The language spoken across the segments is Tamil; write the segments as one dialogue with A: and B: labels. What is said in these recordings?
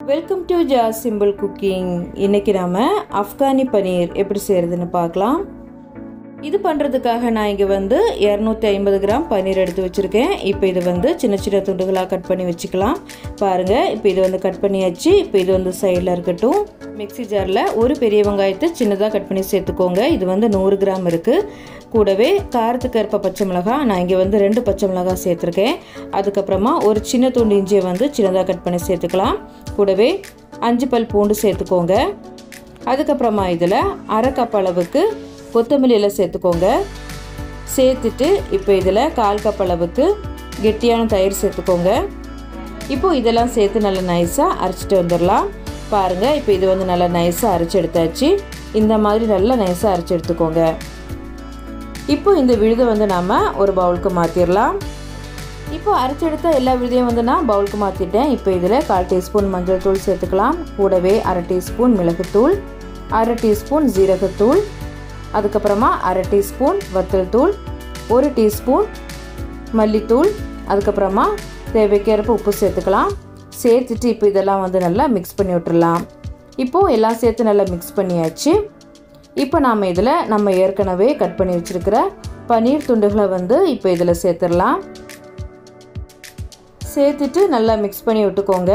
A: welcome to Ja simple cooking இன்றைக்கி நாம் அஃப்கானி பனீர் எப்படி செய்கிறதுன்னு பார்க்கலாம் இது பண்ணுறதுக்காக நான் இங்கே வந்து இரநூத்தி ஐம்பது கிராம் பன்னீர் எடுத்து வச்சுருக்கேன் இப்போ இது வந்து சின்ன சின்ன துண்டுகளாக கட் பண்ணி வச்சுக்கலாம் பாருங்கள் இப்போ இது வந்து கட் பண்ணியாச்சு இப்போ இது வந்து சைடில் இருக்கட்டும் மிக்ஸி ஜாரில் ஒரு பெரிய வெங்காயத்தை சின்னதாக கட் பண்ணி சேர்த்துக்கோங்க இது வந்து நூறு கிராம் இருக்குது கூடவே காரத்துக்கு ஏற்ப பச்சை மிளகாய் நான் இங்கே வந்து ரெண்டு பச்சை மிளகாய் சேர்த்துருக்கேன் அதுக்கப்புறமா ஒரு சின்ன துண்டு இஞ்சியை வந்து சின்னதாக கட் பண்ணி சேர்த்துக்கலாம் கூடவே அஞ்சு பல் பூண்டு சேர்த்துக்கோங்க அதுக்கப்புறமா இதில் அரை கப் அளவுக்கு கொத்தமல்லி இலை சேர்த்துக்கோங்க சேர்த்துட்டு இப்போ இதில் கால் கப் அளவுக்கு கெட்டியான தயிர் சேர்த்துக்கோங்க இப்போ இதெல்லாம் சேர்த்து நல்லா நைஸாக அரைச்சிட்டு வந்துடலாம் பாருங்கள் இப்போ இது வந்து நல்லா நைஸாக அரைச்சி எடுத்தாச்சு இந்த மாதிரி நல்லா நைஸாக அரைச்சி எடுத்துக்கோங்க இப்போ இந்த விழுதை வந்து நாம் ஒரு பவுலுக்கு மாற்றிடலாம் இப்போ அரைச்செடுத்த எல்லா விழுதையும் வந்து நான் பவுலுக்கு மாற்றிட்டேன் இப்போ இதில் கால் டீஸ்பூன் மஞ்சள் தூள் சேர்த்துக்கலாம் கூடவே அரை டீஸ்பூன் மிளகுத்தூள் அரை டீஸ்பூன் ஜீரகத்தூள் அதுக்கப்புறமா அரை டீஸ்பூன் வத்தல் தூள் ஒரு டீஸ்பூன் மல்லித்தூள் அதுக்கப்புறமா தேவைக்கேற்ப உப்பு சேர்த்துக்கலாம் சேர்த்துட்டு இப்போ இதெல்லாம் வந்து நல்லா மிக்ஸ் பண்ணி விட்டுடலாம் இப்போது எல்லாம் சேர்த்து நல்லா மிக்ஸ் பண்ணியாச்சு இப்போ நாம் இதில் நம்ம ஏற்கனவே கட் பண்ணி வச்சுருக்கிற பன்னீர் துண்டுகளை வந்து இப்போ இதில் சேர்த்துடலாம் சேர்த்துட்டு நல்லா மிக்ஸ் பண்ணி விட்டுக்கோங்க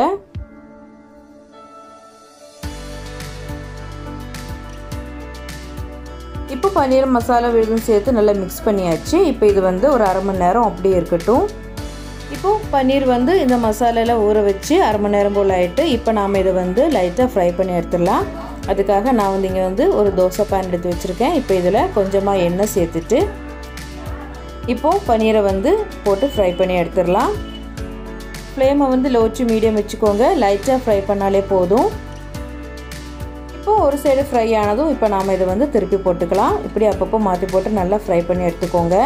A: இப்போ பன்னீர் மசாலா விழுதும் சேர்த்து நல்லா மிக்ஸ் பண்ணியாச்சு இப்போ இது வந்து ஒரு அரை மணி நேரம் அப்படியே இருக்கட்டும் இப்போது பன்னீர் வந்து இந்த மசாலாவில் ஊற வச்சு அரை மணி நேரம் போல் ஆகிட்டு இப்போ நாம் இதை வந்து லைட்டாக ஃப்ரை பண்ணி எடுத்துடலாம் அதுக்காக நான் வந்து இங்கே வந்து ஒரு தோசை பேன் எடுத்து வச்சுருக்கேன் இப்போ இதில் கொஞ்சமாக எண்ணெய் சேர்த்துட்டு இப்போது பன்னீரை வந்து போட்டு ஃப்ரை பண்ணி எடுத்துடலாம் ஃப்ளேமை வந்து லோச்சு மீடியம் வச்சுக்கோங்க லைட்டாக ஃப்ரை பண்ணாலே போதும் இப்போது ஒரு சைடு ஃப்ரை ஆனதும் இப்போ நாம் இதை வந்து திருப்பி போட்டுக்கலாம் இப்படி அப்பப்போ மாற்றி போட்டு நல்லா ஃப்ரை பண்ணி எடுத்துக்கோங்க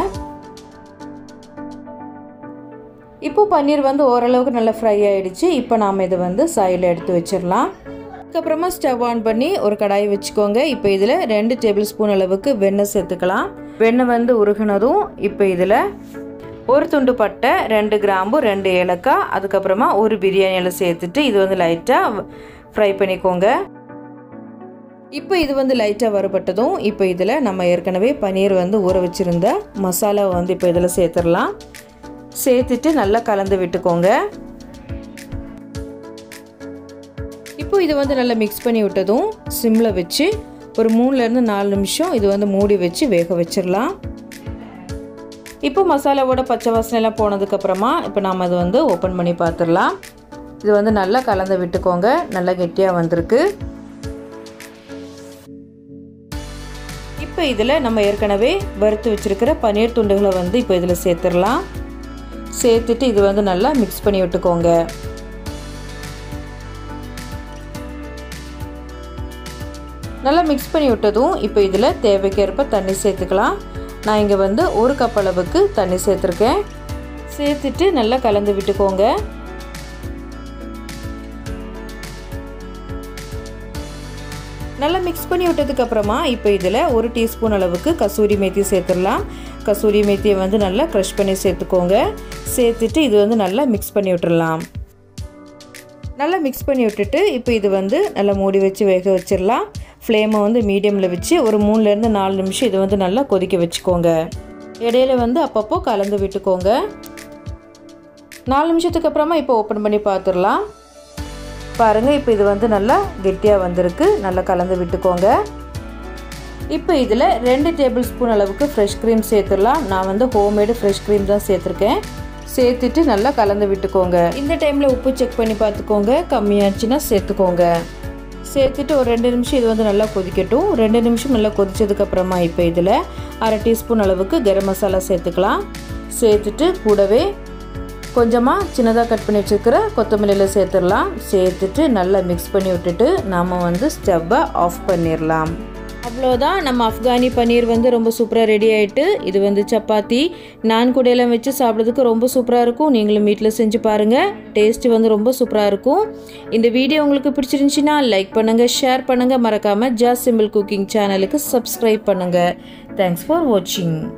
A: இப்போ பன்னீர் வந்து ஓரளவுக்கு நல்லா ஃப்ரை ஆகிடுச்சு இப்போ நாம் இதை வந்து சைடில் எடுத்து வச்சிடலாம் அதுக்கப்புறமா ஸ்டவ் ஆன் பண்ணி ஒரு கடாய் வச்சுக்கோங்க இப்போ இதில் ரெண்டு டேபிள் ஸ்பூன் அளவுக்கு வெண்ணெய் சேர்த்துக்கலாம் வெண்ணெய் வந்து உருகுனதும் இப்போ இதில் ஒரு துண்டு பட்டை ரெண்டு கிராம்பு ரெண்டு ஏலக்காய் அதுக்கப்புறமா ஒரு பிரியாணியில் சேர்த்துட்டு இது வந்து லைட்டாக ஃப்ரை பண்ணிக்கோங்க இப்போ இது வந்து லைட்டாக வறுபட்டதும் இப்போ இதில் நம்ம ஏற்கனவே பன்னீர் வந்து ஊற வச்சுருந்த மசாலாவை வந்து இப்போ இதில் சேர்த்துடலாம் சேர்த்துட்டு நல்லா கலந்து விட்டுக்கோங்க இப்போ இது வந்து நல்லா மிக்ஸ் பண்ணி விட்டதும் சிம்மில் வச்சு ஒரு மூணுலேருந்து நாலு நிமிஷம் இது வந்து மூடி வச்சு வேக வச்சிடலாம் இப்போ மசாலாவோட பச்சை வாசனைலாம் போனதுக்கப்புறமா இப்போ நாம் அதை வந்து ஓப்பன் பண்ணி பார்த்துடலாம் இது வந்து நல்லா கலந்து விட்டுக்கோங்க நல்லா கெட்டியாக வந்திருக்கு இப்போ இதில் நம்ம ஏற்கனவே வறுத்து வச்சுருக்கிற பன்னீர் துண்டுகளை வந்து இப்போ இதில் சேர்த்துடலாம் சேர்த்துட்டு இது வந்து நல்லா மிக்ஸ் பண்ணி விட்டுக்கோங்க நல்லா மிக்ஸ் பண்ணி விட்டதும் இப்போ இதில் தேவைக்கேற்ப தண்ணி சேர்த்துக்கலாம் நான் இங்கே வந்து ஒரு கப் அளவுக்கு தண்ணி சேர்த்துருக்கேன் சேர்த்துட்டு நல்லா கலந்து விட்டுக்கோங்க நல்லா மிக்ஸ் பண்ணி விட்டதுக்கப்புறமா இப்போ இதில் ஒரு டீஸ்பூன் அளவுக்கு கசூரி மேத்தி சேர்த்துடலாம் கசூரி மேத்தியை வந்து நல்லா க்ரஷ் பண்ணி சேர்த்துக்கோங்க சேர்த்துட்டு இது வந்து நல்லா மிக்ஸ் பண்ணி விட்டுடலாம் நல்லா மிக்ஸ் பண்ணி விட்டுட்டு இப்போ இது வந்து நல்லா மூடி வச்சு வேக வச்சிடலாம் ஃப்ளேமை வந்து மீடியமில் வச்சு ஒரு மூணுலேருந்து நாலு நிமிஷம் இது வந்து நல்லா கொதிக்க வச்சுக்கோங்க இடையில வந்து அப்பப்போ கலந்து விட்டுக்கோங்க நாலு நிமிஷத்துக்கு அப்புறமா இப்போ ஓப்பன் பண்ணி பார்த்துடலாம் பாருங்கள் இப்போ இது வந்து நல்லா கெட்டியாக வந்திருக்கு நல்லா கலந்து விட்டுக்கோங்க இப்போ இதில் ரெண்டு டேபிள் ஸ்பூன் அளவுக்கு ஃப்ரெஷ் க்ரீம் சேர்த்துடலாம் நான் வந்து ஹோம்மேடு ஃப்ரெஷ் க்ரீம் தான் சேர்த்துருக்கேன் சேர்த்துட்டு நல்லா கலந்து விட்டுக்கோங்க இந்த டைமில் உப்பு செக் பண்ணி பார்த்துக்கோங்க கம்மியாச்சுன்னா சேர்த்துக்கோங்க சேர்த்துட்டு ஒரு ரெண்டு நிமிஷம் இது வந்து நல்லா கொதிக்கட்டும் ரெண்டு நிமிஷம் நல்லா கொதிச்சதுக்கப்புறமா இப்போ இதில் அரை டீஸ்பூன் அளவுக்கு கரம் மசாலா சேர்த்துக்கலாம் சேர்த்துட்டு கூடவே கொஞ்சமாக சின்னதாக கட் பண்ணி வச்சுருக்கிற கொத்தமல்லியில் சேர்த்துடலாம் சேர்த்துட்டு நல்லா மிக்ஸ் பண்ணி விட்டுட்டு நாம் வந்து ஸ்டவ்வை ஆஃப் பண்ணிடலாம் அவ்வளோதான் நம்ம அஃப்கானி பன்னீர் வந்து ரொம்ப சூப்பராக ரெடி ஆகிட்டு இது வந்து சப்பாத்தி நான் கூடையெல்லாம் வச்சு சாப்பிட்றதுக்கு ரொம்ப சூப்பராக இருக்கும் நீங்களும் வீட்டில் செஞ்சு பாருங்கள் டேஸ்ட்டு வந்து ரொம்ப சூப்பராக இருக்கும் இந்த வீடியோ உங்களுக்கு பிடிச்சிருந்துச்சின்னா லைக் பண்ணுங்கள் ஷேர் பண்ணுங்கள் மறக்காமல் ஜாஸ் சிம்பிள் குக்கிங் சேனலுக்கு சப்ஸ்கிரைப் பண்ணுங்கள் தேங்க்ஸ் ஃபார் வாட்சிங்